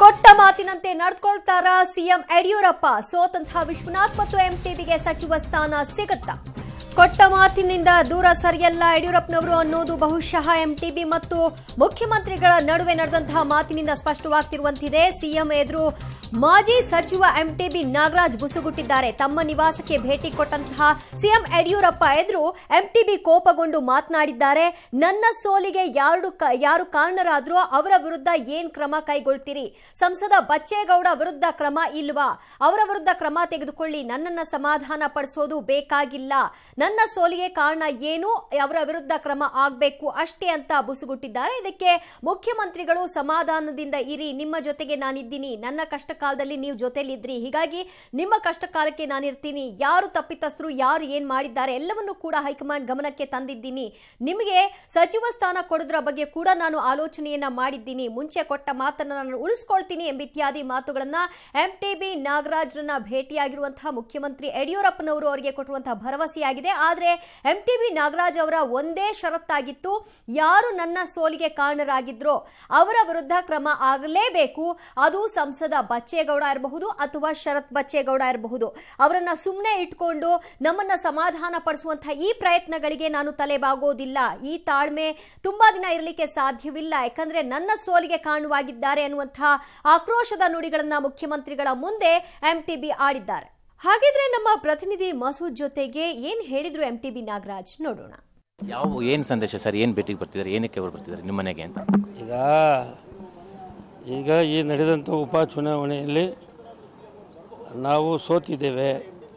ಕೊಟ್ಟ ಮಾತಿನಂತೆ ನಡ್ಕೊಳ್ತಾರ ಸಿಎಂ ಯಡಿಯೂರಪ್ಪ ಸೋತಂತಹ ವಿಶ್ವನಾಥ್ ಮತ್ತು ಎಂಟಿಬಿಗೆ ಸಚಿವ ಸ್ಥಾನ ಸಿಗುತ್ತಾ ಕೊಟ್ಟ ಮಾತಿನಿಂದ ದೂರ ಸರಿಯಲ್ಲ ಯಡಿಯೂರಪ್ಪನವರು ಅನ್ನೋದು ಬಹುಶಃ ಎಂಟಿಬಿ ಮತ್ತು ಮುಖ್ಯಮಂತ್ರಿಗಳ ನಡುವೆ ನಡೆದಂತಹ ಮಾತಿನಿಂದ ಸ್ಪಷ್ಟವಾಗ್ತಿರುವಂತಿದೆ ಸಿಎಂ ಎದುರು ಮಾಜಿ ಸಚಿವ ಎಂಟಿಬಿ ನಾಗರಾಜ್ ಬುಸುಗುಟ್ಟಿದ್ದಾರೆ ತಮ್ಮ ನಿವಾಸಕ್ಕೆ ಭೇಟಿ ಕೊಟ್ಟಂತಹ ಸಿಎಂ ಯಡಿಯೂರಪ್ಪ ಎದುರು ಎಂಟಿಬಿ ಕೋಪಗೊಂಡು ಮಾತನಾಡಿದ್ದಾರೆ ನನ್ನ ಸೋಲಿಗೆ ಯಾರು ಕ- ಯಾರು ಕಾರಣರಾದ್ರೂ ಅವರ ವಿರುದ್ಧ ಏನ್ ಕ್ರಮ ಕೈಗೊಳ್ತೀರಿ ಸಂಸದ ಬಚ್ಚೇಗೌಡ ವಿರುದ್ಧ ಕ್ರಮ ಇಲ್ವಾ ಅವರ ವಿರುದ್ಧ ಕ್ರಮ ತೆಗೆದುಕೊಳ್ಳಿ ನನ್ನನ್ನ ಸಮಾಧಾನ ಪಡಿಸೋದು ಬೇಕಾಗಿಲ್ಲ ನನ್ನ ಸೋಲಿಗೆ ಕಾರಣ ಏನು ಅವರ ವಿರುದ್ಧ ಕ್ರಮ ಆಗ್ಬೇಕು ಅಷ್ಟೇ ಅಂತ ಬುಸುಗುಟ್ಟಿದ್ದಾರೆ ಇದಕ್ಕೆ ಮುಖ್ಯಮಂತ್ರಿಗಳು ಸಮಾಧಾನದಿಂದ ಇರಿ ನಿಮ್ಮ ಜೊತೆಗೆ ನಾನಿದ್ದೀನಿ ನನ್ನ ಕಷ್ಟ ಕಾಲದಲ್ಲಿ ನೀವು ಜೊತೆಲಿದ್ರಿ ಹೀಗಾಗಿ ನಿಮ್ಮ ಕಷ್ಟ ಕಾಲಕ್ಕೆ ನಾನಿರ್ತೀನಿ ಯಾರು ತಪ್ಪಿತಸ್ಥರು ಯಾರು ಏನ್ ಮಾಡಿದ್ದಾರೆ ಎಲ್ಲವನ್ನೂ ಕೂಡ ಹೈಕಮಾಂಡ್ ಗಮನಕ್ಕೆ ತಂದಿದ್ದೀನಿ ನಿಮಗೆ ಸಚಿವ ಸ್ಥಾನ ಕೊಡೋದ್ರ ಬಗ್ಗೆ ಕೂಡ ನಾನು ಆಲೋಚನೆಯನ್ನ ಮಾಡಿದ್ದೀನಿ ಮುಂಚೆ ಕೊಟ್ಟ ಮಾತನ್ನ ನಾನು ಉಳಿಸ್ಕೊಳ್ತೀನಿ ಎಂಬಿತ್ಯಾದಿ ಮಾತುಗಳನ್ನ ಎಂಟಿಬಿ ನಾಗರಾಜ್ರನ್ನ ಭೇಟಿಯಾಗಿರುವಂತಹ ಮುಖ್ಯಮಂತ್ರಿ ಯಡಿಯೂರಪ್ಪನವರು ಅವರಿಗೆ ಕೊಟ್ಟಿರುವಂತಹ ಭರವಸೆಯಾಗಿದೆ ಆದ್ರೆ ಎಂಟಿಬಿ ನಾಗರಾಜ್ ಅವರ ಒಂದೇ ಷರತ್ತಾಗಿತ್ತು ಯಾರು ನನ್ನ ಸೋಲಿಗೆ ಕಾರಣರಾಗಿದ್ರೋ ಅವರ ವಿರುದ್ಧ ಕ್ರಮ ಆಗಲೇಬೇಕು ಅದು ಸಂಸದ ಬಚ್ಚೇಗೌಡ ಇರಬಹುದು ಅಥವಾ ಶರತ್ ಬಚ್ಚೇಗೌಡ ಇರಬಹುದು ಅವರನ್ನ ಸುಮ್ಮನೆ ಇಟ್ಕೊಂಡು ನಮ್ಮನ್ನ ಸಮಾಧಾನ ಪಡಿಸುವಂತಹ ಈ ಪ್ರಯತ್ನಗಳಿಗೆ ನಾನು ತಲೆಬಾಗೋದಿಲ್ಲ ಈ ತಾಳ್ಮೆ ತುಂಬಾ ದಿನ ಇರಲಿಕ್ಕೆ ಸಾಧ್ಯವಿಲ್ಲ ಯಾಕಂದ್ರೆ ನನ್ನ ಸೋಲಿಗೆ ಕಾರಣವಾಗಿದ್ದಾರೆ ಅನ್ನುವಂತಹ ಆಕ್ರೋಶದ ನುಡಿಗಳನ್ನ ಮುಖ್ಯಮಂತ್ರಿಗಳ ಮುಂದೆ ಎಂಟಿಬಿ ಆಡಿದ್ದಾರೆ ಹಾಗಿದ್ರೆ ನಮ್ಮ ಪ್ರತಿನಿಧಿ ಮಸೂದ್ ಜೊತೆಗೆ ಏನ್ ಹೇಳಿದ್ರು ಎಂಟಿಬಿ ನಾಗರಾಜ್ ನೋಡೋಣ ಯಾವ ಏನು ಸಂದೇಶ ಸರ್ ಏನು ಭೇಟಿಗೆ ಬರ್ತಿದ್ದಾರೆ ಏನಕ್ಕೆ ಅವ್ರು ಬರ್ತಿದ್ದಾರೆ ನಿಮ್ಮ ಮನೆಗೆ ಅಂತ ಈಗ ಈಗ ಈ ನಡೆದಂಥ ಉಪಚುನಾವಣೆಯಲ್ಲಿ ನಾವು ಸೋತಿದ್ದೇವೆ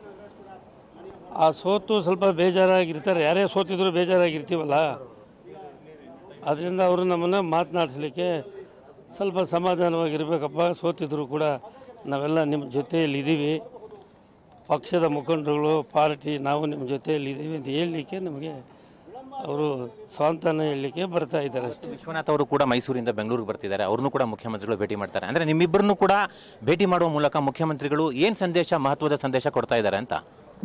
ಆ ಸೋತು ಸ್ವಲ್ಪ ಬೇಜಾರಾಗಿರ್ತಾರೆ ಯಾರೇ ಸೋತಿದ್ರು ಬೇಜಾರಾಗಿರ್ತೀವಲ್ಲ ಅದರಿಂದ ಅವರು ನಮ್ಮನ್ನು ಮಾತನಾಡಿಸ್ಲಿಕ್ಕೆ ಸ್ವಲ್ಪ ಸಮಾಧಾನವಾಗಿರ್ಬೇಕಪ್ಪ ಸೋತಿದ್ರು ಕೂಡ ನಾವೆಲ್ಲ ನಿಮ್ಮ ಜೊತೆಯಲ್ಲಿ ಇದ್ದೀವಿ ಪಕ್ಷದ ಮುಖಂಡರುಗಳು ಪಾರ್ಟಿ ನಾವು ನಿಮ್ಮ ಜೊತೆಯಲ್ಲಿ ಇದ್ದೀವಿ ಅಂತ ಹೇಳಲಿಕ್ಕೆ ನಮಗೆ ಅವರು ಸ್ವಾಂತನ ಹೇಳಲಿಕ್ಕೆ ಬರ್ತಾ ಇದ್ದಾರೆ ಅಷ್ಟೇ ವಿಶ್ವನಾಥ್ ಅವರು ಕೂಡ ಮೈಸೂರಿಂದ ಬೆಂಗಳೂರಿಗೆ ಬರ್ತಿದ್ದಾರೆ ಅವ್ರನ್ನೂ ಕೂಡ ಮುಖ್ಯಮಂತ್ರಿಗಳು ಭೇಟಿ ಮಾಡ್ತಾರೆ ಅಂದರೆ ನಿಮ್ಮಿಬ್ಬರನ್ನು ಕೂಡ ಭೇಟಿ ಮಾಡುವ ಮೂಲಕ ಮುಖ್ಯಮಂತ್ರಿಗಳು ಏನು ಸಂದೇಶ ಮಹತ್ವದ ಸಂದೇಶ ಕೊಡ್ತಾ ಇದ್ದಾರೆ ಅಂತ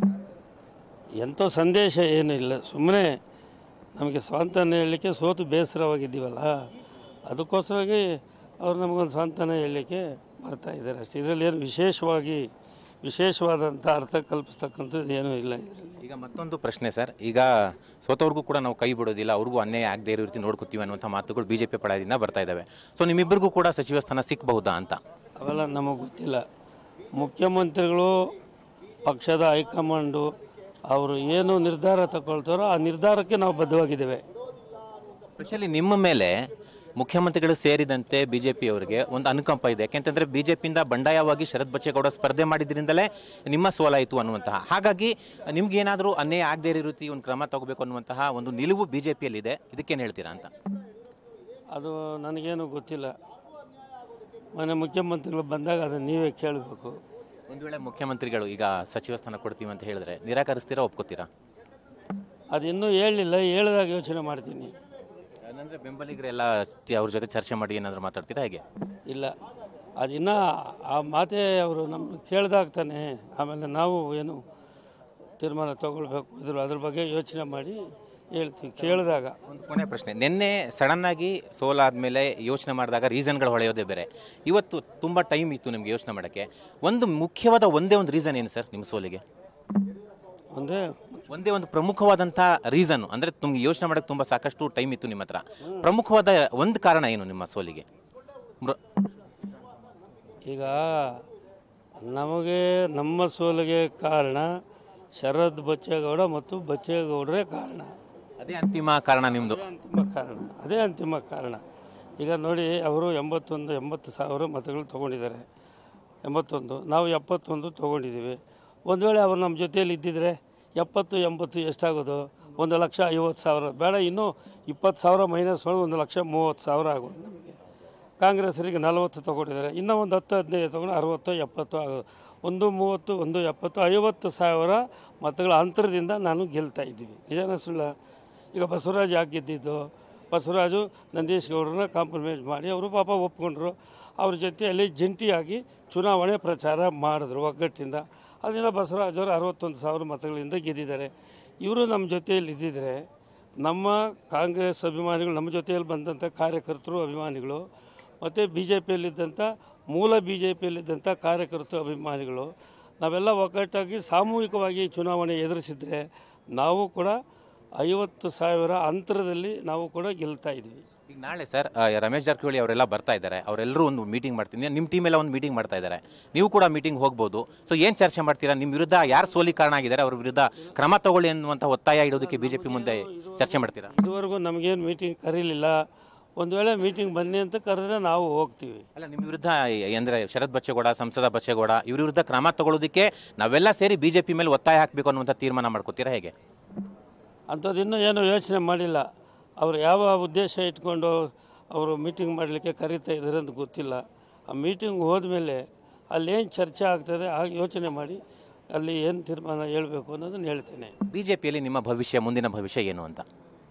ಎಂಥ ಸಂದೇಶ ಏನೂ ಇಲ್ಲ ಸುಮ್ಮನೆ ನಮಗೆ ಸ್ವಾಂತನ ಹೇಳಲಿಕ್ಕೆ ಸೋತು ಬೇಸರವಾಗಿದ್ದೀವಲ್ಲ ಅದಕ್ಕೋಸ್ಕರವಾಗಿ ಅವರು ನಮಗೊಂದು ಸ್ವಾಂತನ ಹೇಳಲಿಕ್ಕೆ ಬರ್ತಾ ಇದ್ದಾರೆ ಅಷ್ಟೇ ಇದರಲ್ಲಿ ಏನು ವಿಶೇಷವಾಗಿ ವಿಶೇಷವಾದಂಥ ಅರ್ಥ ಕಲ್ಪಿಸ್ತಕ್ಕಂಥದ್ದು ಏನೂ ಇಲ್ಲ ಇದರಲ್ಲಿ ಈಗ ಮತ್ತೊಂದು ಪ್ರಶ್ನೆ ಸರ್ ಈಗ ಸೋತವ್ರಿಗೂ ಕೂಡ ನಾವು ಕೈ ಬಿಡೋದಿಲ್ಲ ಅವ್ರಿಗೂ ಅನ್ಯಾಯ ಆಗದೆ ಇರೋ ರೀತಿ ನೋಡ್ಕೊತೀವಿ ಅನ್ನುವಂಥ ಮಾತುಗಳು ಬಿ ಜೆ ಪಿ ಪಡೆದಿಂದ ಬರ್ತಾ ಇದ್ದಾವೆ ಸೊ ನಿಮ್ಮಿಬ್ಬರಿಗೂ ಕೂಡ ಸಚಿವ ಸ್ಥಾನ ಸಿಕ್ಕಬಹುದಾ ಅಂತ ಅವೆಲ್ಲ ನಮಗೆ ಗೊತ್ತಿಲ್ಲ ಮುಖ್ಯಮಂತ್ರಿಗಳು ಪಕ್ಷದ ಹೈಕಮಾಂಡು ಅವರು ಏನು ನಿರ್ಧಾರ ತಗೊಳ್ತಾರೋ ಆ ನಿರ್ಧಾರಕ್ಕೆ ನಾವು ಬದ್ಧವಾಗಿದ್ದೇವೆ ಸ್ಪೆಷಲಿ ನಿಮ್ಮ ಮೇಲೆ ಮುಖ್ಯಮಂತ್ರಿಗಳು ಸೇರಿದಂತೆ ಬಿಜೆಪಿ ಅವರಿಗೆ ಒಂದು ಅನುಕಂಪ ಇದೆ ಯಾಕೆಂತಂದ್ರೆ ಬಿಜೆಪಿಯಿಂದ ಬಂಡಾಯವಾಗಿ ಶರತ್ ಬಚ್ಚೇಗೌಡ ಸ್ಪರ್ಧೆ ಮಾಡಿದ್ರಿಂದಲೇ ನಿಮ್ಮ ಸೋಲಾಯಿತು ಅನ್ನುವಂತಹ ಹಾಗಾಗಿ ನಿಮ್ಗೇನಾದರೂ ಅನ್ಯಾಯ ಆಗದೇ ಇರೋ ರೀತಿ ಒಂದು ಕ್ರಮ ತಗೋಬೇಕು ಅನ್ನುವಂತಹ ಒಂದು ನಿಲುವು ಬಿಜೆಪಿಯಲ್ಲಿದೆ ಇದಕ್ಕೇನು ಹೇಳ್ತೀರಾ ಅಂತ ಅದು ನನಗೇನು ಗೊತ್ತಿಲ್ಲ ಮನೆ ಮುಖ್ಯಮಂತ್ರಿಗಳು ಬಂದಾಗ ಅದನ್ನು ನೀವೇ ಕೇಳಬೇಕು ಒಂದು ವೇಳೆ ಮುಖ್ಯಮಂತ್ರಿಗಳು ಈಗ ಸಚಿವ ಸ್ಥಾನ ಕೊಡ್ತೀವಿ ಅಂತ ಹೇಳಿದ್ರೆ ನಿರಾಕರಿಸ್ತೀರಾ ಒಪ್ಕೋತೀರಾ ಅದು ಇನ್ನೂ ಹೇಳಲಿಲ್ಲ ಹೇಳಿದಾಗ ಯೋಚನೆ ಮಾಡ್ತೀನಿ ಅಂದರೆ ಬೆಂಬಲಿಗರೆಲ್ಲ ಅವ್ರ ಜೊತೆ ಚರ್ಚೆ ಮಾಡಿ ಏನಾದರೂ ಮಾತಾಡ್ತೀರಾ ಹೇಗೆ ಇಲ್ಲ ಅದಿನ್ನ ಆ ಮಾತೇ ಅವರು ನಮ್ಮ ಕೇಳಿದಾಗ ತಾನೆ ಆಮೇಲೆ ನಾವು ಏನು ತೀರ್ಮಾನ ತಗೊಳ್ಬೇಕು ಇದ್ರ ಅದ್ರ ಬಗ್ಗೆ ಯೋಚನೆ ಮಾಡಿ ಹೇಳ್ತೀವಿ ಕೇಳಿದಾಗ ಒಂದು ಕೊನೆ ಪ್ರಶ್ನೆ ನಿನ್ನೆ ಸಡನ್ ಆಗಿ ಸೋಲಾದ್ಮೇಲೆ ಯೋಚನೆ ಮಾಡಿದಾಗ ರೀಸನ್ಗಳು ಹೊಳೆಯೋದೇ ಬೇರೆ ಇವತ್ತು ತುಂಬ ಟೈಮ್ ಇತ್ತು ನಿಮಗೆ ಯೋಚನೆ ಮಾಡೋಕ್ಕೆ ಒಂದು ಮುಖ್ಯವಾದ ಒಂದೇ ಒಂದು ರೀಸನ್ ಏನು ಸರ್ ನಿಮ್ಮ ಸೋಲಿಗೆ ಒಂದೇ ಒಂದೇ ಒಂದು ಪ್ರಮುಖವಾದಂಥ ರೀಸನ್ ಅಂದರೆ ನಿಮ್ಗೆ ಯೋಚನೆ ಮಾಡೋಕ್ಕೆ ತುಂಬ ಸಾಕಷ್ಟು ಟೈಮ್ ಇತ್ತು ನಿಮ್ಮ ಹತ್ರ ಪ್ರಮುಖವಾದ ಒಂದು ಕಾರಣ ಏನು ನಿಮ್ಮ ಸೋಲಿಗೆ ಮೃ- ಈಗ ನಮಗೆ ನಮ್ಮ ಸೋಲಿಗೆ ಕಾರಣ ಶರದ್ ಬಚ್ಚೇಗೌಡ ಮತ್ತು ಬಚ್ಚೇಗೌಡರೇ ಕಾರಣ ಅದೇ ಅಂತಿಮ ಕಾರಣ ನಿಮ್ಮದು ಅದೇ ಅಂತಿಮ ಕಾರಣ ಅದೇ ಅಂತಿಮ ಕಾರಣ ಈಗ ನೋಡಿ ಅವರು ಎಂಬತ್ತೊಂದು ಎಂಬತ್ತು ಸಾವಿರ ಮತಗಳು ತೊಗೊಂಡಿದ್ದಾರೆ ಎಂಬತ್ತೊಂದು ನಾವು ಎಪ್ಪತ್ತೊಂದು ತೊಗೊಂಡಿದ್ದೀವಿ ಒಂದು ವೇಳೆ ಅವರು ನಮ್ಮ ಜೊತೆಯಲ್ಲಿ ಇದ್ದಿದ್ರೆ ಎಪ್ಪತ್ತು ಎಂಬತ್ತು ಎಷ್ಟಾಗೋದು ಒಂದು ಲಕ್ಷ ಐವತ್ತು ಸಾವಿರ ಬೇಡ ಇನ್ನೂ ಇಪ್ಪತ್ತು ಸಾವಿರ ಮೈನಸ್ ಮಾಡಿ ಒಂದು ಲಕ್ಷ ಮೂವತ್ತು ಸಾವಿರ ಆಗೋದು ನಮಗೆ ಕಾಂಗ್ರೆಸ್ಸರಿಗೆ ನಲವತ್ತು ತೊಗೊಂಡಿದ್ದಾರೆ ಇನ್ನೂ ಒಂದು ಹತ್ತು ಹದಿನೈದು ತೊಗೊಂಡು ಅರವತ್ತು ಎಪ್ಪತ್ತು ಆಗೋದು ಒಂದು ಮೂವತ್ತು ಒಂದು ಎಪ್ಪತ್ತು ಐವತ್ತು ಸಾವಿರ ಮತಗಳ ಅಂತರದಿಂದ ನಾನು ಗೆಲ್ತಾ ಇದ್ದೀವಿ ನಿಜಾನ ಸುಳ್ಳ ಈಗ ಬಸವರಾಜ್ ಯಾಕೆ ಗೆದ್ದಿದ್ದು ಬಸವರಾಜು ನಂದೀಶ್ ಗೌಡ್ರನ್ನ ಕಾಂಪ್ರಮೈಸ್ ಮಾಡಿ ಅವರು ಪಾಪ ಒಪ್ಕೊಂಡ್ರು ಅವ್ರ ಜೊತೆಯಲ್ಲಿ ಜಂಟಿಯಾಗಿ ಚುನಾವಣೆ ಪ್ರಚಾರ ಮಾಡಿದ್ರು ಒಗ್ಗಟ್ಟಿಂದ ಅದರಿಂದ ಬಸವರಾಜ್ ಅವರು ಅರವತ್ತೊಂದು ಸಾವಿರ ಮತಗಳಿಂದ ಗೆದ್ದಿದ್ದಾರೆ ಇವರು ನಮ್ಮ ಜೊತೆಯಲ್ಲಿ ಇದ್ದಿದ್ರೆ ನಮ್ಮ ಕಾಂಗ್ರೆಸ್ ಅಭಿಮಾನಿಗಳು ನಮ್ಮ ಜೊತೆಯಲ್ಲಿ ಬಂದಂಥ ಕಾರ್ಯಕರ್ತರು ಅಭಿಮಾನಿಗಳು ಮತ್ತು ಬಿ ಜೆ ಪಿಯಲ್ಲಿದ್ದಂಥ ಮೂಲ ಬಿ ಜೆ ಪಿಯಲ್ಲಿದ್ದಂಥ ಕಾರ್ಯಕರ್ತರು ಅಭಿಮಾನಿಗಳು ನಾವೆಲ್ಲ ಒಗ್ಗಟ್ಟಾಗಿ ಸಾಮೂಹಿಕವಾಗಿ ಚುನಾವಣೆ ಎದುರಿಸಿದ್ರೆ ನಾವು ಕೂಡ ಐವತ್ತು ಸಾವಿರ ಅಂತರದಲ್ಲಿ ನಾವು ಕೂಡ ಗೆಲ್ತಾ ಇದ್ವಿ ಈಗ ನಾಳೆ ಸರ್ ಆ, ರಮೇಶ್ ಜಾರಕಿಹೊಳಿ ಅವರೆಲ್ಲ ಬರ್ತಾ ಇದ್ದಾರೆ ಅವರೆಲ್ಲರೂ ಒಂದು ಮೀಟಿಂಗ್ ಮಾಡ್ತೀನಿ ನಿಮ್ಮ ಟೀಮ್ ಎಲ್ಲ ಒಂದು ಮೀಟಿಂಗ್ ಮಾಡ್ತಾ ಇದ್ದಾರೆ ನೀವು ಕೂಡ ಮೀಟಿಂಗ್ ಹೋಗ್ಬೋದು ಸೊ ಏನು ಚರ್ಚೆ ಮಾಡ್ತೀರಾ ನಿಮ್ಮ ವಿರುದ್ಧ ಯಾರು ಸೋಲಿ ಕಾರಣ ಆಗಿದ್ದಾರೆ ಅವ್ರ ವಿರುದ್ಧ ಕ್ರಮ ತಗೊಳ್ಳಿ ಅನ್ನುವಂಥ ಒತ್ತಾಯ ಇಡೋದಕ್ಕೆ ಬಿಜೆಪಿ ಮುಂದೆ ಚರ್ಚೆ ಮಾಡ್ತೀರಾ ಇದುವರೆಗೂ ನಮಗೇನು ಮೀಟಿಂಗ್ ಕರೀಲಿಲ್ಲ ಒಂದು ವೇಳೆ ಮೀಟಿಂಗ್ ಬನ್ನಿ ಅಂತ ಕರೆದ್ರೆ ನಾವು ಹೋಗ್ತೀವಿ ಅಲ್ಲ ನಿಮ್ಮ ವಿರುದ್ಧ ಅಂದರೆ ಶರತ್ ಬಚ್ಚೇಗೌಡ ಸಂಸದ ಬಚ್ಚೇಗೌಡ ಇವ್ರ ವಿರುದ್ಧ ಕ್ರಮ ತಗೊಳ್ಳೋದಕ್ಕೆ ನಾವೆಲ್ಲ ಸೇರಿ ಬಿಜೆಪಿ ಮೇಲೆ ಒತ್ತಾಯ ಹಾಕಬೇಕು ಅನ್ನುವಂಥ ತೀರ್ಮಾನ ಮಾಡ್ಕೋತೀರಾ ಹೇಗೆ ಅಂಥದ್ದು ಇನ್ನೂ ಏನು ಯೋಚನೆ ಮಾಡಿಲ್ಲ ಅವರು ಯಾವ ಉದ್ದೇಶ ಇಟ್ಕೊಂಡು ಅವರು ಮೀಟಿಂಗ್ ಮಾಡಲಿಕ್ಕೆ ಕರೀತಾ ಇದ್ದಾರೆ ಅಂತ ಗೊತ್ತಿಲ್ಲ ಆ ಮೀಟಿಂಗ್ ಹೋದ್ಮೇಲೆ ಅಲ್ಲಿ ಏನು ಚರ್ಚೆ ಆಗ್ತದೆ ಆಗ ಯೋಚನೆ ಮಾಡಿ ಅಲ್ಲಿ ಏನು ತೀರ್ಮಾನ ಹೇಳಬೇಕು ಅನ್ನೋದನ್ನು ಹೇಳ್ತೇನೆ ಬಿಜೆಪಿಯಲ್ಲಿ ನಿಮ್ಮ ಭವಿಷ್ಯ ಮುಂದಿನ ಭವಿಷ್ಯ ಏನು ಅಂತ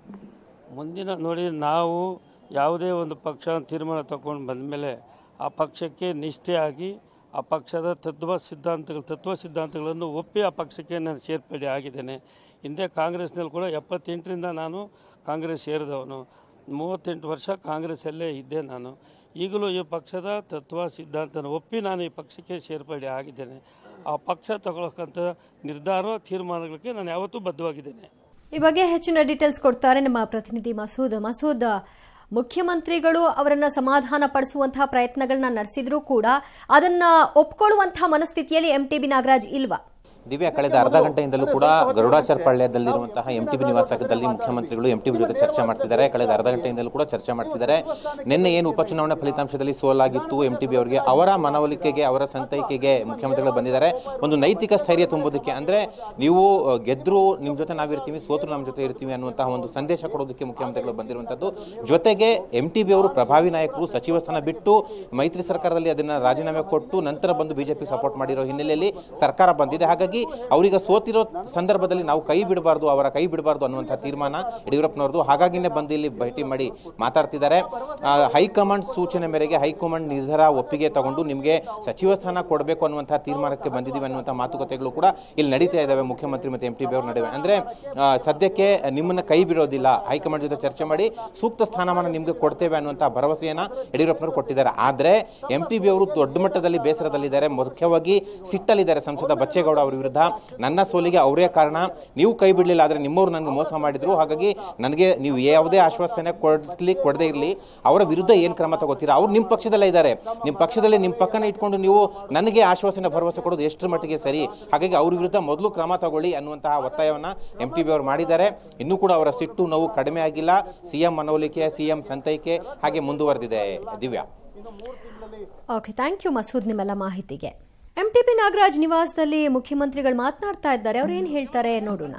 ಮುಂದಿನ ನೋಡಿ ನಾವು ಯಾವುದೇ ಒಂದು ಪಕ್ಷ ತೀರ್ಮಾನ ತಗೊಂಡು ಬಂದಮೇಲೆ ಆ ಪಕ್ಷಕ್ಕೆ ನಿಷ್ಠೆಯಾಗಿ ಆ ಪಕ್ಷದ ತತ್ವ ಸಿದ್ಧಾಂತಗಳು ತತ್ವ ಸಿದ್ಧಾಂತಗಳನ್ನು ಒಪ್ಪಿ ಆ ಪಕ್ಷಕ್ಕೆ ನಾನು ಸೇರ್ಪಡೆ ಆಗಿದ್ದೇನೆ ಹಿಂದೆ ಕಾಂಗ್ರೆಸ್ನಲ್ಲಿ ಕೂಡ ಎಪ್ಪತ್ತೆಂಟರಿಂದ ನಾನು ಕಾಂಗ್ರೆಸ್ ಸೇರಿದವನು ಮೂವತ್ತೆಂಟು ವರ್ಷ ಕಾಂಗ್ರೆಸ್ಸಲ್ಲೇ ಇದ್ದೆ ನಾನು ಈಗಲೂ ಈ ಪಕ್ಷದ ತತ್ವ ಸಿದ್ಧಾಂತನ ಒಪ್ಪಿ ನಾನು ಈ ಪಕ್ಷಕ್ಕೆ ಸೇರ್ಪಡೆ ಆಗಿದ್ದೇನೆ ಆ ಪಕ್ಷ ತಗೊಳ್ಳೋಕ್ಕಂಥ ನಿರ್ಧಾರ ತೀರ್ಮಾನಗಳಿಗೆ ನಾನು ಯಾವತ್ತೂ ಬದ್ಧವಾಗಿದ್ದೇನೆ ಈ ಬಗ್ಗೆ ಹೆಚ್ಚಿನ ಡೀಟೇಲ್ಸ್ ಕೊಡ್ತಾರೆ ನಮ್ಮ ಪ್ರತಿನಿಧಿ ಮಸೂದ್ ಮಸೂದ್ ಮುಖ್ಯಮಂತ್ರಿಗಳು ಅವರನ್ನ ಸಮಾಧಾನ ಪಡಿಸುವಂತಹ ಪ್ರಯತ್ನಗಳನ್ನ ನಡೆಸಿದ್ರೂ ಕೂಡ ಅದನ್ನ ಒಪ್ಕೊಳ್ಳುವಂತಹ ಮನಸ್ಥಿತಿಯಲ್ಲಿ ಎಂ ಟಿ ಬಿ ನಾಗರಾಜ್ ಇಲ್ವಾ ದಿವ್ಯಾ ಕಳೆದ ಅರ್ಧ ಗಂಟೆಯಿಂದಲೂ ಕೂಡ ಗರುಡಾಚಾರ್ ಪಾಳ್ಯದಲ್ಲಿರುವಂತಹ ಎಂ ಟಿ ಬಿ ನಿವಾಸದಲ್ಲಿ ಮುಖ್ಯಮಂತ್ರಿಗಳು ಎಂ ಟಿ ಬಿ ಜೊತೆ ಚರ್ಚೆ ಮಾಡ್ತಿದ್ದಾರೆ ಕಳೆದ ಅರ್ಧ ಗಂಟೆಯಿಂದಲೂ ಕೂಡ ಚರ್ಚೆ ಮಾಡ್ತಿದ್ದಾರೆ ನಿನ್ನೆ ಏನು ಉಪಚುನಾವಣಾ ಫಲಿತಾಂಶದಲ್ಲಿ ಸೋಲಾಗಿತ್ತು ಎಂ ಟಿ ಬಿ ಅವರಿಗೆ ಅವರ ಮನವೊಲಿಕೆಗೆ ಅವರ ಸಂತೈಕೆಗೆ ಮುಖ್ಯಮಂತ್ರಿಗಳು ಬಂದಿದ್ದಾರೆ ಒಂದು ನೈತಿಕ ಸ್ಥೈರ್ಯ ತುಂಬೋದಕ್ಕೆ ಅಂದ್ರೆ ನೀವು ಅಹ್, ಗೆದ್ರು ನಿಮ್ ಜೊತೆ ನಾವಿರ್ತೀವಿ ಸೋತ್ರು ನಮ್ಮ ಜೊತೆ ಇರ್ತೀವಿ ಅನ್ನುವಂತಹ ಒಂದು ಸಂದೇಶ ಕೊಡೋದಕ್ಕೆ ಮುಖ್ಯಮಂತ್ರಿಗಳು ಬಂದಿರುವಂತದ್ದು ಜೊತೆಗೆ ಎಂ ಟಿ ಬಿ ಅವರು ಪ್ರಭಾವಿ ನಾಯಕರು ಸಚಿವ ಸ್ಥಾನ ಬಿಟ್ಟು ಮೈತ್ರಿ ಸರ್ಕಾರದಲ್ಲಿ ಅದನ್ನ ರಾಜೀನಾಮೆ ಕೊಟ್ಟು ನಂತರ ಬಂದು ಬಿಜೆಪಿ ಸಪೋರ್ಟ್ ಮಾಡಿರೋ ಹಿನ್ನೆಲೆಯಲ್ಲಿ ಸರ್ಕಾರ ಬಂದಿದೆ ಹಾಗಾಗಿ ಅವರೀಗ ಸೋತಿರೋ ಸಂದರ್ಭದಲ್ಲಿ ನಾವು ಕೈ ಬಿಡಬಾರ್ದು ಅವರ ಕೈ ಬಿಡಬಾರ್ದು ಅನ್ನುವಂತಹ ತೀರ್ಮಾನ ಯಡಿಯೂರಪ್ಪನವ್ರದ್ದು ಹಾಗಾಗಿನೇ ಬಂದು ಇಲ್ಲಿ ಭೇಟಿ ಮಾಡಿ ಮಾತಾಡ್ತಿದ್ದಾರೆ ಆ, ಹೈಕಮಾಂಡ್ ಸೂಚನೆ ಮೇರೆಗೆ ಹೈಕಮಾಂಡ್ ನಿರ್ಧಾರ ಒಪ್ಪಿಗೆ ತಗೊಂಡು ನಿಮಗೆ ಸಚಿವ ಸ್ಥಾನ ಕೊಡಬೇಕು ಅನ್ನುವಂತಹ ತೀರ್ಮಾನಕ್ಕೆ ಬಂದಿದ್ದೀವಿ ಅನ್ನುವಂತಹ ಮಾತುಕತೆಗಳು ಕೂಡ ಇಲ್ಲಿ ನಡೀತಾ ಇದ್ದಾವೆ ಮುಖ್ಯಮಂತ್ರಿ ಮತ್ತು ಎಂ ಟಿ ಬಿ ಅವ್ರ ನಡುವೆ ಅಂದ್ರೆ ಆ, ಸದ್ಯಕ್ಕೆ ನಿಮ್ಮನ್ನ ಕೈ ಬಿಡೋದಿಲ್ಲ ಹೈಕಮಾಂಡ್ ಜೊತೆ ಚರ್ಚೆ ಮಾಡಿ ಸೂಕ್ತ ಸ್ಥಾನಮಾನ ನಿಮಗೆ ಕೊಡ್ತೇವೆ ಅನ್ನುವಂತಹ ಭರವಸೆಯನ್ನ ಯಡಿಯೂರಪ್ಪನವರು ಕೊಟ್ಟಿದ್ದಾರೆ ಆದ್ರೆ ಎಂ ಟಿ ಬಿ ಅವರು ದೊಡ್ಡ ಮಟ್ಟದಲ್ಲಿ ಬೇಸರದಲ್ಲಿದ್ದಾರೆ ಮುಖ್ಯವಾಗಿ ಸಿಟ್ಟಲ್ಲಿದ್ದಾರೆ ಸಂಸದ ಬಚ್ಚೇಗೌಡ ಅವರ ವಿರುದ್ಧ ನನ್ನ ಸೋಲಿಗೆ ಅವರೇ ಕಾರಣ ನೀವು ಕೈ ಬಿಡಲಿಲ್ಲ ಆದ್ರೆ ನಿಮ್ಮವರು ನನಗೆ ಮೋಸ ಮಾಡಿದ್ರು ಹಾಗಾಗಿ ನನಗೆ ನೀವು ಯಾವುದೇ ಆಶ್ವಾಸನೆ ಕೊಡ್ಲಿ ಕೊಡದೇ ಇರಲಿ ಅವರ ವಿರುದ್ಧ ಏನು ಕ್ರಮ ತಗೋತೀರಾ ಅವ್ರು ನಿಮ್ಮ ಪಕ್ಷದಲ್ಲೇ ಇದ್ದಾರೆ ನಿಮ್ಮ ಪಕ್ಷದಲ್ಲಿ ನಿಮ್ಮ ಪಕ್ಕನ ಇಟ್ಕೊಂಡು ನೀವು ನನಗೆ ಆಶ್ವಾಸನೆ ಭರವಸೆ ಕೊಡೋದು ಎಷ್ಟರ ಮಟ್ಟಿಗೆ ಸರಿ ಹಾಗಾಗಿ ಅವ್ರ ವಿರುದ್ಧ ಮೊದಲು ಕ್ರಮ ತಗೊಳ್ಳಿ ಅನ್ನುವಂತಹ ಒತ್ತಾಯವನ್ನ ಎಂ ಟಿ ಬಿ ಅವರು ಮಾಡಿದ್ದಾರೆ ಇನ್ನೂ ಕೂಡ ಅವರ ಸಿಟ್ಟು ನೋವು ಕಡಿಮೆ ಆಗಿಲ್ಲ ಸಿಎಂ ಮನವೊಲಿಕೆ ಸಿಎಂ ಸಂತೈಕೆ ಹಾಗೆ ಮುಂದುವರೆದಿದೆ Divya okay thank you Masood ನಿಮ್ಮೆಲ್ಲ ಮಾಹಿತಿಗೆ ಎಂ ಟಿ ಬಿ ನಾಗರಾಜ್ ನಿವಾಸದಲ್ಲಿ ಮುಖ್ಯಮಂತ್ರಿಗಳು ಮಾತನಾಡ್ತಾ ಇದ್ದಾರೆ ಅವ್ರು ಏನು ಹೇಳ್ತಾರೆ ನೋಡೋಣ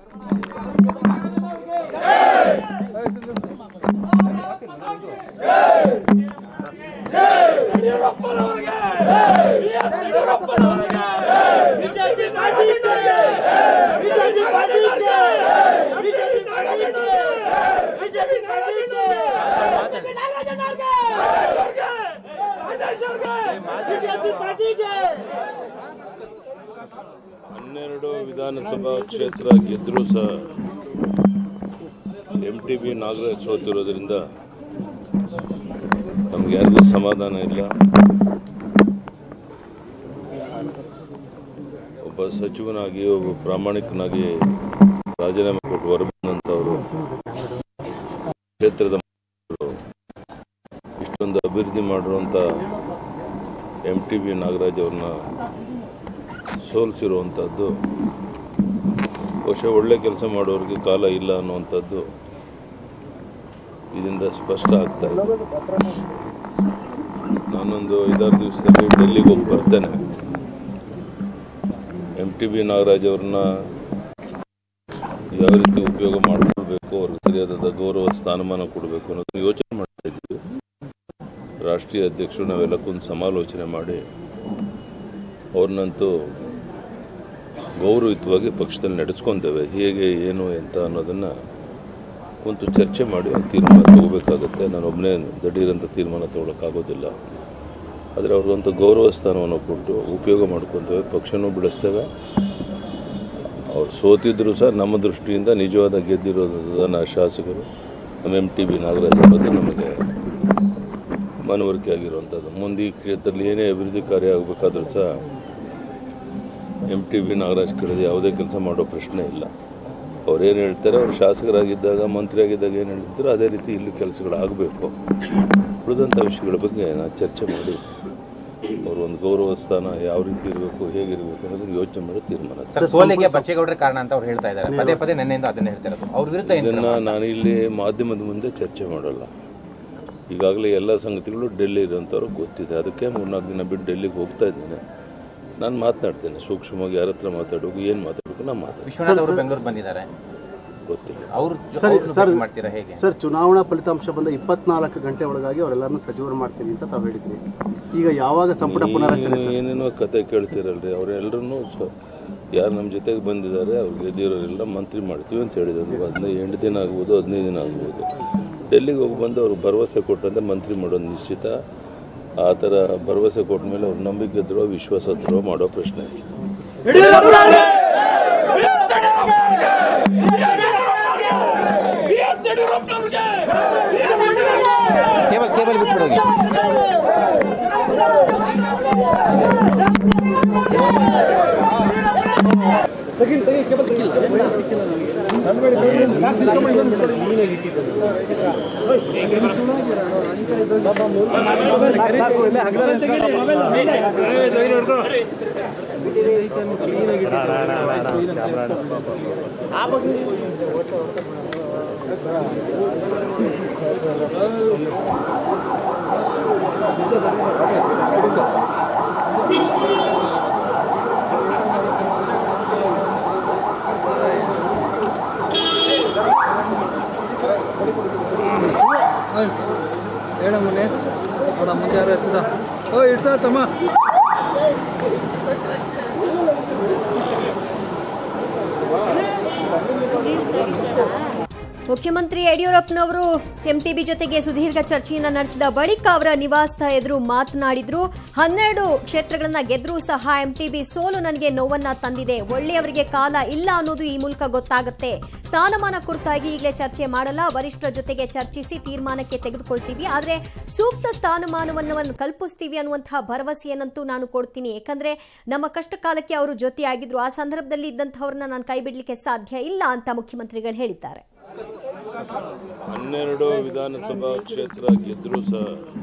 ಹನ್ನೆರಡು ವಿಧಾನಸಭಾ ಕ್ಷೇತ್ರ ಗೆದ್ದರೂ ಸಹ ಎಂ ಟಿ ಬಿ ನಾಗರಾಜ್ ಸೋತಿರೋದ್ರಿಂದ ನಮ್ಗೆ ಯಾರಿಗೂ ಸಮಾಧಾನ ಇಲ್ಲ ಒಬ್ಬ ಸಚಿವನಾಗಿ ಒಬ್ಬ ಪ್ರಾಮಾಣಿಕನಾಗಿ ರಾಜೀನಾಮೆ ಕೊಟ್ಟು ಹೊರಬಂದಂಥವರು ಕ್ಷೇತ್ರದ ಮುಖಂಡರು ಇಷ್ಟೊಂದು ಅಭಿವೃದ್ಧಿ ಮಾಡಿರುವಂಥ ಎಂ ಟಿ ಬಿ ನಾಗರಾಜ್ ಅವ್ರನ್ನ ಸೋಲಿಸಿರುವಂಥದ್ದು ಬಹುಶಃ ಒಳ್ಳೆ ಕೆಲಸ ಮಾಡೋರಿಗೆ ಕಾಲ ಇಲ್ಲ ಅನ್ನುವಂಥದ್ದು ಇದರಿಂದ ಸ್ಪಷ್ಟ ಆಗ್ತಾ ಇದೆ ನಾನೊಂದು ಐದಾರು ದಿವಸದಲ್ಲಿ ಡೆಲ್ಲಿಗೆ ಹೋಗಿ ಬರ್ತೇನೆ ಎಂ ಟಿ ಬಿ ನಾಗರಾಜ್ ಅವ್ರನ್ನ ಯಾವ ರೀತಿ ಉಪಯೋಗ ಮಾಡಿಕೊಳ್ಬೇಕು ಅವ್ರಿಗೆ ಸರಿಯಾದ ಗೌರವ ಸ್ಥಾನಮಾನ ಕೊಡಬೇಕು ಅನ್ನೋದನ್ನ ಯೋಚನೆ ಮಾಡ್ತಾ ಇದ್ದೀವಿ ರಾಷ್ಟ್ರೀಯ ಅಧ್ಯಕ್ಷರು ನಾವೆಲ್ಲ ಕುಂತು ಸಮಾಲೋಚನೆ ಮಾಡಿ ಅವ್ರನ್ನಂತೂ ಗೌರವಯುತವಾಗಿ ಪಕ್ಷದಲ್ಲಿ ನಡೆಸ್ಕೊತೇವೆ ಹೇಗೆ ಏನು ಎಂತ ಅನ್ನೋದನ್ನು ಕುಂತು ಚರ್ಚೆ ಮಾಡಿ ಒಂದು ತೀರ್ಮಾನ ತಗೋಬೇಕಾಗತ್ತೆ ನಾನು ಒಬ್ಬನೇ ದಿಢೀರಂತ ತೀರ್ಮಾನ ತಗೊಳಕ್ಕಾಗೋದಿಲ್ಲ ಆದರೆ ಅವ್ರಿಗೊಂದು ಗೌರವ ಸ್ಥಾನವನ್ನು ಕೊಟ್ಟು ಉಪಯೋಗ ಮಾಡ್ಕೊತೇವೆ ಪಕ್ಷನೂ ಬಿಡಿಸ್ತೇವೆ ಅವ್ರು ಸೋತಿದ್ರು ಸಹ ನಮ್ಮ ದೃಷ್ಟಿಯಿಂದ ನಿಜವಾದ ಗೆದ್ದಿರೋದನ್ನ ಶಾಸಕರು ನಮ್ಮ ಎಂ ಟಿ ಬಿ ನಾಗರಾಜ್ ಬಗ್ಗೆ ನಮಗೆ ಮನವರಿಕೆ ಆಗಿರುವಂಥದ್ದು ಮುಂದೆ ಈ ಕ್ಷೇತ್ರದಲ್ಲಿ ಏನೇ ಅಭಿವೃದ್ಧಿ ಕಾರ್ಯ ಆಗಬೇಕಾದ್ರೂ ಸಹ ಎಮ್ ಟಿ ಬಿ ನಾಗರಾಜ್ ಕಡೆದು ಯಾವುದೇ ಕೆಲಸ ಮಾಡೋ ಪ್ರಶ್ನೆ ಇಲ್ಲ ಅವ್ರೇನು ಹೇಳ್ತಾರೆ ಅವ್ರು ಶಾಸಕರಾಗಿದ್ದಾಗ ಮಂತ್ರಿ ಆಗಿದ್ದಾಗ ಏನು ಹೇಳ್ತಿದ್ರು ಅದೇ ರೀತಿ ಇಲ್ಲಿ ಕೆಲಸಗಳಾಗಬೇಕು ಉಳಿದಂಥ ವಿಷಯಗಳ ಬಗ್ಗೆ ನಾನು ಚರ್ಚೆ ಮಾಡಿ ಅವರು ಒಂದು ಗೌರವ ಸ್ಥಾನ ಯಾವ ರೀತಿ ಇರಬೇಕು ಹೇಗಿರಬೇಕು ಅನ್ನೋದನ್ನ ಯೋಚನೆ ಮಾಡಿ ತೀರ್ಮಾನ ಸರ್ ಸೋಲಿಗೆ ಬಚ್ಚೇಗೌಡರ ಕಾರಣ ಅಂತ ಅವ್ರು ಹೇಳ್ತಾ ಇದ್ದಾರೆ ಪದೇ ಪದೇ ನಿನ್ನೆಯಿಂದ ಅದನ್ನ ಹೇಳ್ತಾ ಇರೋದು ಅವ್ರ ವಿರುದ್ಧ ಏನ್ ಇದನ್ನು ನಾನು ಇಲ್ಲಿ ಮಾಧ್ಯಮದ ಮುಂದೆ ಚರ್ಚೆ ಮಾಡೋಲ್ಲ ಈಗಾಗಲೇ ಎಲ್ಲ ಸಂಗತಿಗಳು ಡೆಲ್ಲಿ ಇರೋಂಥವ್ರು ಗೊತ್ತಿದೆ ಅದಕ್ಕೆ ಮೂರ್ನಾಲ್ಕು ದಿನ ಬಿಟ್ಟು ಡೆಲ್ಲಿಗೆ ಹೋಗ್ತಾ ಇದ್ದೇನೆ ನಾನು ಮಾತನಾಡ್ತೇನೆ ಸೂಕ್ಷ್ಮವಾಗಿ ಯಾರ ಹತ್ರ ಮಾತಾಡಬೇಕು ಏನು ಮಾತಾಡಬೇಕು ನಾನು ಮಾತಾಡ್ತೀನಿ ವಿಶ್ವನಾಥ್ ಅವರು ಬೆಂಗಳೂರು ಬಂದಿದ್ದಾರೆ ಗೊತ್ತಿಲ್ಲ ಅವ್ರು ಸರಿ, ಅವ್ರನ್ನ ಸರ್. ಭೇಟಿ ಮಾಡ್ತೀರಾ ಹೇಗೆ ಸರ್ ಚುನಾವಣಾ ಫಲಿತಾಂಶ ಬಂದ ಇಪ್ಪತ್ನಾಲ್ಕು ಗಂಟೆ ಒಳಗಾಗಿ ಅವರೆಲ್ಲರನ್ನೂ ಸಚಿವರು ಮಾಡ್ತೀನಿ ಅಂತ ತಾವು ಹೇಳಿದ್ರಿ ಈಗ ಯಾವಾಗ ಸಂಪುಟ ಪುನರಚನೆ ನೀವು ಏನೇನೋ ಕತೆ ಕೇಳ್ತೀರಲ್ರಿ ಅವರೆಲ್ಲರೂ ಯಾರು ನಮ್ಮ ಜೊತೆಗೆ ಬಂದಿದ್ದಾರೆ ಅವ್ರಿಗೆ ಗೆದ್ದಿರೋರೆಲ್ಲ ಮಂತ್ರಿ ಮಾಡ್ತೀವಿ ಅಂತ ಹೇಳಿದ್ರು ಹದಿನೈದು ಎಂಟು ದಿನ ಆಗ್ಬೋದು ಹದಿನೈದು ದಿನ ಆಗ್ಬೋದು ಡೆಲ್ಲಿಗೆ ಹೋಗಿ ಬಂದು ಅವ್ರಿಗೆ ಭರವಸೆ ಕೊಟ್ಟಂತೆ ಮಂತ್ರಿ ಮಾಡೋದು ನಿಶ್ಚಿತ ಆ ಥರ ಭರವಸೆ ಕೊಟ್ಟ ಮೇಲೆ ಅವ್ರು ನಂಬಿಕೆ ಇದ್ರೋ ವಿಶ್ವಾಸ ಇದ್ರೋ ಮಾಡೋ ಪ್ರಶ್ನೆ ಕೇಬಲ್ ಕೇಬಲ್ ಬಿಟ್ಬಿಡೋಗಿ ಹೇಳ ಮುನ್ನೆ ನೋಡ ಮುಂದೆ ಯಾರು ಎತ್ತದ ಓ ಇಡ್ಸ ತಮ್ಮ ಮುಖ್ಯಮಂತ್ರಿ ಯಡಿಯೂರಪ್ಪನವರು ಎಂಟಿಬಿ ಜೊತೆಗೆ ಸುದೀರ್ಘ ಚರ್ಚೆಯನ್ನ ನಡೆಸಿದ ಬಳಿಕ ಅವರ ನಿವಾಸದ ಎದುರು ಮಾತನಾಡಿದ್ರು ಹನ್ನೆರಡು ಕ್ಷೇತ್ರಗಳನ್ನ ಗೆದ್ರೂ ಸಹ ಎಂಟಿಬಿ ಸೋಲು ನನಗೆ ನೋವನ್ನ ತಂದಿದೆ ಒಳ್ಳೆಯವರಿಗೆ ಕಾಲ ಇಲ್ಲ ಅನ್ನೋದು ಈ ಮೂಲಕ ಗೊತ್ತಾಗುತ್ತೆ ಸ್ಥಾನಮಾನ ಕುರಿತಾಗಿ ಈಗಲೇ ಚರ್ಚೆ ಮಾಡಲ್ಲ ವರಿಷ್ಠರ ಜೊತೆಗೆ ಚರ್ಚಿಸಿ ತೀರ್ಮಾನಕ್ಕೆ ತೆಗೆದುಕೊಳ್ತೀವಿ ಆದ್ರೆ ಸೂಕ್ತ ಸ್ಥಾನಮಾನವನ್ನು ಕಲ್ಪಿಸ್ತೀವಿ ಅನ್ನುವಂತಹ ಭರವಸೆಯನ್ನಂತೂ ನಾನು ಕೊಡ್ತೀನಿ ಯಾಕಂದ್ರೆ ನಮ್ಮ ಕಷ್ಟ ಕಾಲಕ್ಕೆ ಅವರು ಜೊತೆಯಾಗಿದ್ರು ಆ ಸಂದರ್ಭದಲ್ಲಿ ಇದ್ದಂಥವ್ರನ್ನ ನಾನು ಕೈ ಬಿಡ್ಲಿಕ್ಕೆ ಸಾಧ್ಯ ಇಲ್ಲ ಅಂತ ಮುಖ್ಯಮಂತ್ರಿಗಳು ಹೇಳಿದ್ದಾರೆ ಹನ್ನೆರಡು ವಿಧಾನಸಭಾ ಕ್ಷೇತ್ರ ಗೆದ್ದರೂ ಸಹ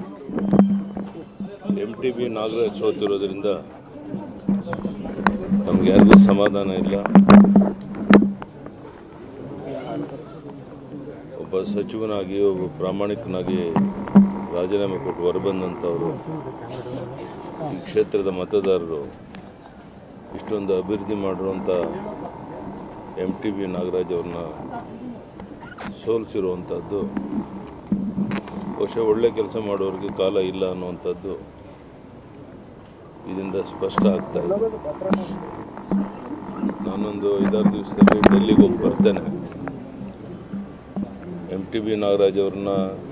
ಎಮ್ ಟಿ ಬಿ ನಾಗರಾಜ್ ಸೋತಿರೋದ್ರಿಂದ ನಮ್ಗೆ ಯಾರಿಗೂ ಸಮಾಧಾನ ಇಲ್ಲ ಒಬ್ಬ ಸಚಿವನಾಗಿ ಒಬ್ಬ ಪ್ರಾಮಾಣಿಕನಾಗಿ ರಾಜೀನಾಮೆ ಕೊಟ್ಟು ಹೊರಬಂದಂಥವರು ಈ ಕ್ಷೇತ್ರದ ಮತದಾರರು ಇಷ್ಟೊಂದು ಅಭಿವೃದ್ಧಿ ಮಾಡಿರುವಂಥ ಎಮ್ ಟಿ ಬಿ ನಾಗರಾಜ್ ಅವ್ರನ್ನ ಸೋಲಿಸಿರುವಂಥದ್ದು ಬಹುಶಃ ಒಳ್ಳೆ ಕೆಲಸ ಮಾಡೋರಿಗೆ ಕಾಲ ಇಲ್ಲ ಅನ್ನುವಂಥದ್ದು ಇದರಿಂದ ಸ್ಪಷ್ಟ ಆಗ್ತಾ ಇದೆ ನಾನೊಂದು ಐದಾರು ದಿವಸದಲ್ಲಿ ಡೆಲ್ಲಿಗೆ ಹೋಗಿ ಬರ್ತೇನೆ ಎಮ್ ಟಿ ಬಿ ನಾಗರಾಜ್ ಅವ್ರನ್ನ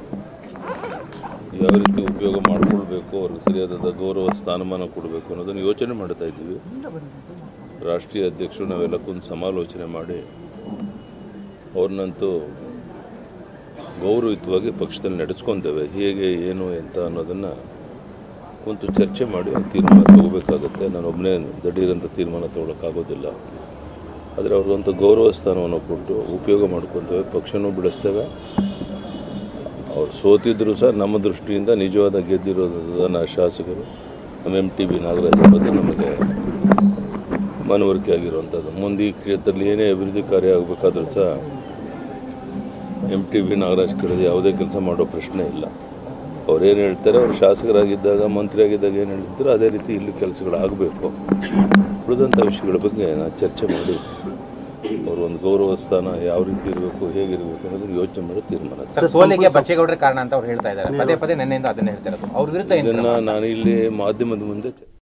ಯಾವ ರೀತಿ ಉಪಯೋಗ ಮಾಡಿಕೊಳ್ಬೇಕು ಅವ್ರಿಗೆ ಸರಿಯಾದ ಗೌರವ ಸ್ಥಾನಮಾನ ಕೊಡಬೇಕು ಅನ್ನೋದನ್ನು ಯೋಚನೆ ಮಾಡ್ತಾ ಇದ್ದೀವಿ ರಾಷ್ಟ್ರೀಯ ಅಧ್ಯಕ್ಷರು ನಾವೆಲ್ಲ ಕುಂತು ಸಮಾಲೋಚನೆ ಮಾಡಿ ಅವ್ರನ್ನಂತೂ ಗೌರವಯುತವಾಗಿ ಪಕ್ಷದಲ್ಲಿ ನಡೆಸ್ಕೊತೇವೆ ಹೇಗೆ ಏನು ಎಂತ ಅನ್ನೋದನ್ನು ಕುಂತು ಚರ್ಚೆ ಮಾಡಿ ಒಂದು ತೀರ್ಮಾನ ತಗೋಬೇಕಾಗತ್ತೆ ನಾನು ಒಬ್ಬನೇ ದಡೀರಂಥ ತೀರ್ಮಾನ ತಗೊಳಕ್ಕಾಗೋದಿಲ್ಲ ಆದರೆ ಅವ್ರಿಗೊಂದು ಗೌರವ ಸ್ಥಾನವನ್ನು ಕೊಟ್ಟು ಉಪಯೋಗ ಮಾಡ್ಕೊತೇವೆ ಪಕ್ಷನೂ ಬೆಳೆಸ್ತೇವೆ ಅವ್ರು ಸೋತಿದ್ರು ಸಹ ನಮ್ಮ ದೃಷ್ಟಿಯಿಂದ ನಿಜವಾದ ಗೆದ್ದಿರೋದನ್ನ ಶಾಸಕರು ನಮ್ಮ ಎಮ್ ಟಿ ಬಿ ನಾಗರಾಜ್ ಬಗ್ಗೆ ನಮಗೆ ಮನವರಿಕೆ ಆಗಿರುವಂಥದ್ದು ಮುಂದೆ ಈ ಕ್ಷೇತ್ರದಲ್ಲಿ ಏನೇ ಅಭಿವೃದ್ಧಿ ಕಾರ್ಯ ಆಗಬೇಕಾದ್ರೂ ಸಹ ಎಮ್ ಟಿ ಬಿ ನಾಗರಾಜ್ ಕಡೆದು ಯಾವುದೇ ಕೆಲಸ ಮಾಡೋ ಪ್ರಶ್ನೆ ಇಲ್ಲ ಅವ್ರೇನು ಹೇಳ್ತಾರೆ ಅವ್ರು ಶಾಸಕರಾಗಿದ್ದಾಗ ಮಂತ್ರಿ ಆಗಿದ್ದಾಗ ಏನು ಹೇಳ್ತಿದ್ರು ಅದೇ ರೀತಿ ಇಲ್ಲಿ ಕೆಲಸಗಳಾಗಬೇಕು ಉಳಿದಂಥ ವಿಷಯಗಳ ಬಗ್ಗೆ ನಾನು ಚರ್ಚೆ ಮಾಡಿ ಅವರು ಒಂದು ಗೌರವ ಸ್ಥಾನ ಯಾವ ರೀತಿ ಇರಬೇಕು ಹೇಗಿರಬೇಕು ಅನ್ನೋದನ್ನ ಯೋಚನೆ ಮಾಡಿ ತೀರ್ಮಾನ ಸರ್ ಸೋಲಿಗೆ ಬಚ್ಚೇಗೌಡರ ಕಾರಣ ಅಂತ ಅವ್ರು ಹೇಳ್ತಾ ಇದ್ದಾರೆ ಪದೇ ಪದೇ ನಿನ್ನೆಯಿಂದ ಅದನ್ನ ಹೇಳ್ತಾ ಇರೋದು ಅವ್ರ ವಿರುದ್ಧ ಏನ್ ಇದನ್ನು ನಾನು ಇಲ್ಲಿ ಮಾಧ್ಯಮದ ಮುಂದೆ